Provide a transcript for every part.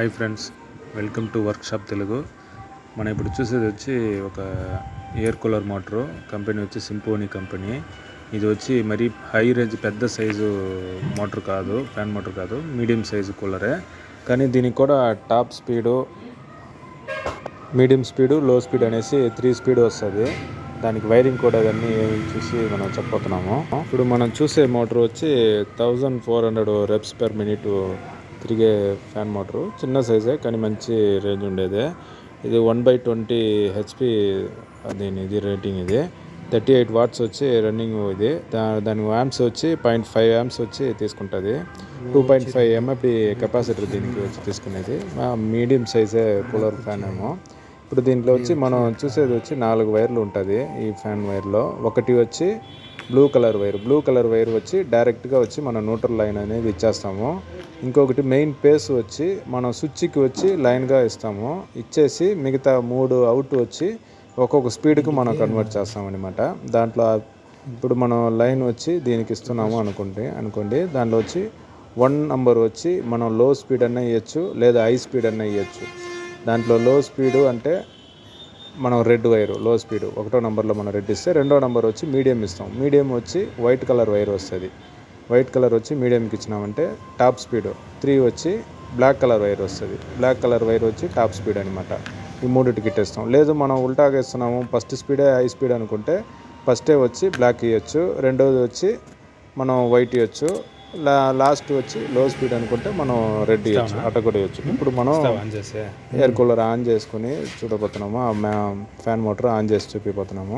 hi friends welcome to workshop Telugu మనం ఇప్పుడు చూసేది వచ్చి ఒక ఎయిర్ కూలర్ మోటరు కంపెనీ వచ్చి సింపోనీ కంపెనీ ఇది వచ్చి మరీ హై రేంజ్ పెద్ద సైజు మోటార్ కాదు ఫ్యాన్ మోటార్ కాదు మీడియం సైజు కూలరే కానీ దీనికి కూడా top speed medium speed low speed అనేసి త్రీ స్పీడ్ వస్తుంది దానికి వైరింగ్ కూడా అవన్నీ చూసి మనం చెప్పబోతున్నాము ఇప్పుడు మనం చూసే మోటార్ వచ్చి thousand four hundred revs per minute తిరిగే ఫ్యాన్ మోటారు చిన్న సైజే కానీ మంచి రేంజ్ ఉండేదే ఇది వన్ బై ట్వంటీ హెచ్పి దీని ఇది రేటింగ్ ఇది థర్టీ ఎయిట్ వాట్స్ వచ్చి రన్నింగ్ ఇది దా దాని యామ్స్ వచ్చి పాయింట్ ఫైవ్ యామ్స్ వచ్చి తీసుకుంటుంది two point five MFD capacity దీనికి వచ్చి తీసుకునేది మీడియం సైజే కూలర్ ఫ్యాన్ ఏమో ఇప్పుడు దీంట్లో వచ్చి మనం చూసేది వచ్చి నాలుగు వైర్లు ఉంటుంది ఈ ఫ్యాన్ వైర్లో ఒకటి వచ్చి blue colour wire blue colour wire వచ్చి డైరెక్ట్గా వచ్చి మన న్యూట్రల్ లైన్ అనేది ఇచ్చేస్తాము ఇంకొకటి మెయిన్ పేస్ వచ్చి మనం స్విచ్కి వచ్చి లైన్గా ఇస్తాము ఇచ్చేసి మిగతా మూడు అవుట్ వచ్చి ఒక్కొక్క స్పీడ్కి మనం కన్వర్ట్ చేస్తాం అనమాట దాంట్లో ఇప్పుడు మనం లైన్ వచ్చి దీనికి ఇస్తున్నాము అనుకుంటే అనుకోండి దాంట్లో వచ్చి వన్ నంబర్ వచ్చి మనం లో స్పీడ్ అన్న ఇవ్వచ్చు లేదా హై స్పీడ్ అన్న ఇవ్వచ్చు దాంట్లో లో స్పీడు అంటే మనం రెడ్ వైర్ లో స్పీడ్ ఒకటో నెంబర్లో మనం రెడ్ ఇస్తే రెండో నెంబర్ వచ్చి మీడియం ఇస్తాం మీడియం వచ్చి వైట్ కలర్ వైర్ వస్తుంది వైట్ కలర్ వచ్చి మీడియంకి ఇచ్చినామంటే టాప్ స్పీడ్ త్రీ వచ్చి బ్లాక్ కలర్ వైర్ వస్తుంది బ్లాక్ కలర్ వైర్ వచ్చి టాప్ స్పీడ్ అనమాట ఈ మూడింటికి ఇట్టేస్తాం లేదు మనం ఉల్టాగా ఇస్తున్నాము ఫస్ట్ స్పీడే హై స్పీడ్ అనుకుంటే ఫస్టే వచ్చి బ్లాక్ ఇవ్వచ్చు రెండోది వచ్చి మనం వైట్ ఇవ్వచ్చు లా లాస్ట్ వచ్చి లో స్పీడ్ అనుకుంటే మనం రెడ్ ఇవ్వచ్చు అట్ట కూడా ఇవ్వచ్చు ఇప్పుడు మనం ఆన్ చేసే ఎయిర్ కూలర్ ఆన్ చేసుకుని చూడబోతున్నాము ఆ మ్యా- ఫ్యాన్ మోటార్ ఆన్ చేసి చూపిపోతున్నాము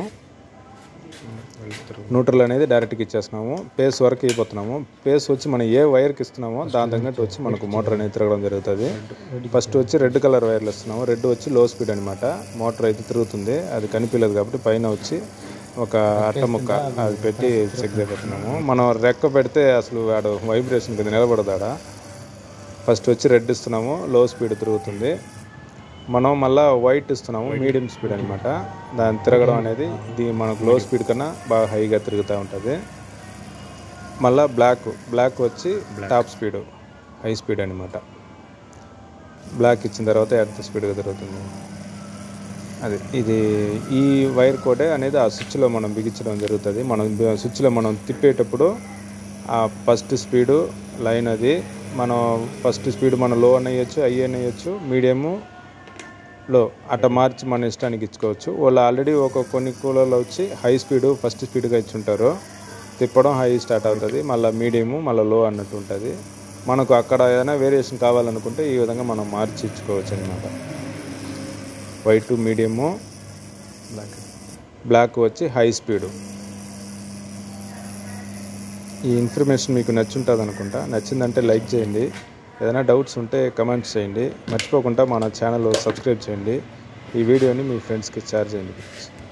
న్యూట్రల్ అనేది డైరెక్ట్గా ఇచ్చేస్తున్నాము పేస్ వరకు ఇవ్వబోతున్నాము పేస్ వచ్చి మనం ఏ వైర్కి ఇస్తున్నామో దాని తగ్గట్టు వచ్చి మనకు మోటార్ అనేది తిరగడం జరుగుతుంది ఫస్ట్ వచ్చి రెడ్ కలర్ వైర్లు ఇస్తున్నాము రెడ్ వచ్చి లో స్పీడ్ అనమాట మోటార్ అయితే తిరుగుతుంది అది కనిపించలేదు కాబట్టి పైన వచ్చి ఒక అట్ట ముక్క అది పెట్టి చెక్ చేయబోతున్నాము మనం రెక్క పెడితే అసలు వాడు వైబ్రేషన్ కింద నిలబడదాడా ఫస్ట్ వచ్చి రెడ్ ఇస్తున్నాము లో స్పీడ్ తిరుగుతుంది మనం మళ్ళా వైట్ ఇస్తున్నాము మీడియం స్పీడ్ అనమాట దాని తిరగడం అనేది ఇది మనకు లో స్పీడ్ కన్నా బాగా హైగా తిరుగుతూ ఉంటుంది మళ్ళా బ్లాక్ బ్లాక్ వచ్చి టాప్ స్పీడ్ హై స్పీడ్ అనమాట బ్లాక్ ఇచ్చిన తర్వాత ఎంత స్పీడ్గా తిరుగుతుంది అది ఇది ఈ వైర్ కోడే అనేది ఆ స్విచ్లో మనం బిగించడం జరుగుతుంది మనం బి- స్విచ్లో మనం తిప్పేటప్పుడు ఆ ఫస్ట్ స్పీడు లైన్ అది మనం ఫస్ట్ స్పీడ్ మనం లో అని వేయచ్చు హై అని వేయచ్చు మీడియము లో అట్ట మార్చి మన ఇష్టానికి ఇచ్చుకోవచ్చు వాళ్ళు ఆల్రెడీ ఒక కొన్ని కూలర్లో వచ్చి హై స్పీడు ఫస్ట్ స్పీడ్గా ఇచ్చుంటారు తిప్పడం హై స్టార్ట్ అవుతుంది మళ్ళీ మీడియము మళ్ళీ లో అన్నట్టు ఉంటుంది మనకు అక్కడ ఏదైనా వేరియేషన్ కావాలనుకుంటే ఈ విధంగా మనం మార్చి ఇచ్చుకోవచ్చు అనమాట వైట్ మీడియము బ్లాక్ బ్లాక్ వచ్చి హై స్పీడు ఈ ఇన్ఫర్మేషన్ మీకు నచ్చుంటుంది అనుకుంటా నచ్చిందంటే లైక్ చేయండి ఏదైనా డౌట్స్ ఉంటే కమెంట్స్ చేయండి మర్చిపోకుండా మన ఛానల్ సబ్స్క్రైబ్ చేయండి ఈ వీడియోని మీ ఫ్రెండ్స్కి షేర్ చేయండి